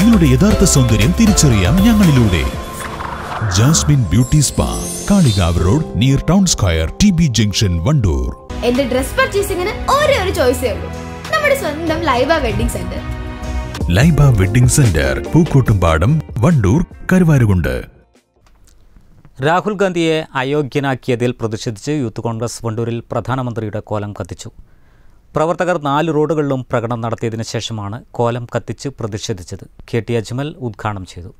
നിങ്ങളുടെ യഥാർത്ഥ സൗന്ദര്യം തിരിച്ചറിയാം ഞങ്ങളിലൂടെ Jasmine beauty spa Kalikavu road near town square T B junction Wandoor എന്റെ ഡ്രസ് പർച്ചേസിംഗിന് ഒരേ ഒരു ചോയ്സേ ഉള്ളൂ നമ്മുടെ സ്വന്തം Laiba wedding centre Laiba wedding centre Pookkottumpadam Wandoor Karuvarakundu Rahul ഗാന്ധിയെ അയോഗ്യനാക്കിയതിൽ പ്രതിഷേധിച്ച് യൂത്ത് കോൺഗ്രസ് വണ്ടൂരിൽ പ്രധാനമന്ത്രിയുടെ കോലം കത്തിച്ചു പ്രവർത്തകർ നാല് റോഡുകളിലും പ്രകടനം നടത്തിയതിനു ശേഷമാണ് കോലം കത്തിച്ച് പ്രതിഷേധിച്ചത് കെ ടി അജ്മൽ ഉദ്ഘാടനം ചെയ്തു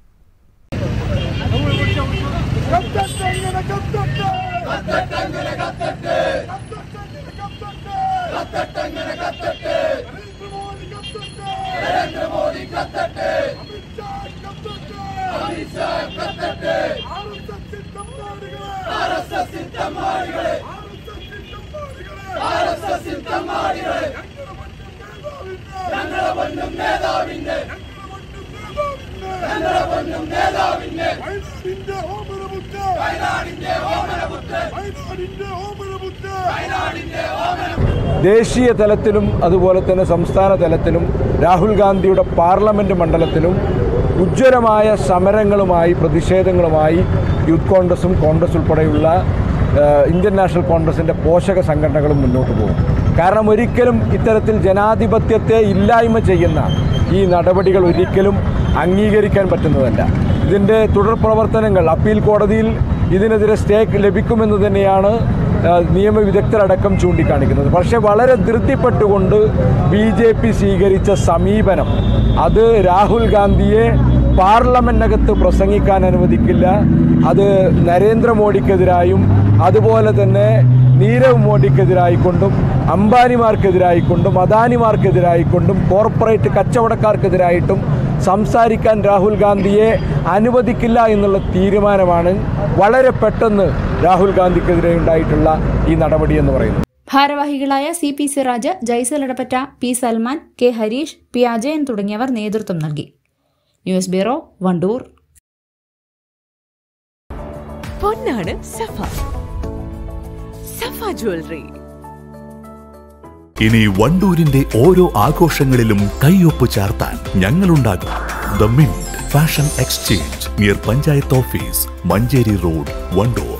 ദേശീയ തലത്തിലും അതുപോലെ തന്നെ സംസ്ഥാന തലത്തിലും രാഹുൽ ഗാന്ധിയുടെ പാർലമെൻറ്റ് മണ്ഡലത്തിലും ഉജ്ജ്വലമായ സമരങ്ങളുമായി പ്രതിഷേധങ്ങളുമായി യൂത്ത് കോൺഗ്രസും കോൺഗ്രസ് ഉൾപ്പെടെയുള്ള ഏഹ്, ഇന്ത്യൻ നാഷണൽ കോൺഗ്രസിൻ്റെ പോഷക സംഘടനകളും മുന്നോട്ട് പോകും കാരണം ഒരിക്കലും ഇത്തരത്തിൽ ജനാധിപത്യത്തെ ഇല്ലായ്മ ചെയ്യുന്ന ഈ നടപടികൾ ഒരിക്കലും അംഗീകരിക്കാൻ പറ്റുന്നതല്ല ഇതിൻ്റെ തുടർ പ്രവർത്തനങ്ങൾ അപ്പീൽ കോടതിയിൽ ഇതിനെതിരെ സ്റ്റേ ലഭിക്കുമെന്ന് തന്നെയാണ് ആ, നിയമവിദഗ്ധരടക്കം ചൂണ്ടിക്കാണിക്കുന്നത് പക്ഷേ വളരെ ധൃതിപ്പെട്ടുകൊണ്ട് ബി ജെ പി സ്വീകരിച്ച സമീപനം അത് രാഹുൽ ഗാന്ധിയെ പാർലമെൻറ്റിനകത്ത് പ്രസംഗിക്കാൻ അനുവദിക്കില്ല അത് നരേന്ദ്രമോദിക്കെതിരായും അതുപോലെ തന്നെ നീരവ് മോഡിക്കെതിരായിക്കൊണ്ടും അംബാനിമാർക്കെതിരായിക്കൊണ്ടും അദാനിമാർക്കെതിരായിക്കൊണ്ടും കോർപ്പറേറ്റ് കച്ചവടക്കാർക്കെതിരായിട്ടും സംസാരിക്കാൻ രാഹുൽ ഗാന്ധിയെ അനുവദിക്കില്ല എന്നുള്ള തീരുമാനമാണ് വളരെ പെട്ടെന്ന് രാഹുൽ ഗാന്ധിക്കെതിരെ ഉണ്ടായിട്ടുള്ള ഈ നടപടി എന്ന് പറയുന്നത് ഭാരവാഹികളായ C P Siraj Jaisal Edappatta P Salman K Harish P Ajayan തുടങ്ങിയവർ നേതൃത്വം നൽകി ന്യൂസ് ബ്യൂറോ വണ്ടൂർ പൊന്നാണ് സഫ സഫ ജ്വല്ലറി ഇനി വണ്ടൂരിന്റെ ഓരോ ആഘോഷങ്ങളിലും കൈയൊപ്പ് ചാർത്താൻ ഞങ്ങളുണ്ടാകും the mint fashion exchange near panchayat office Manjeri road Wandoor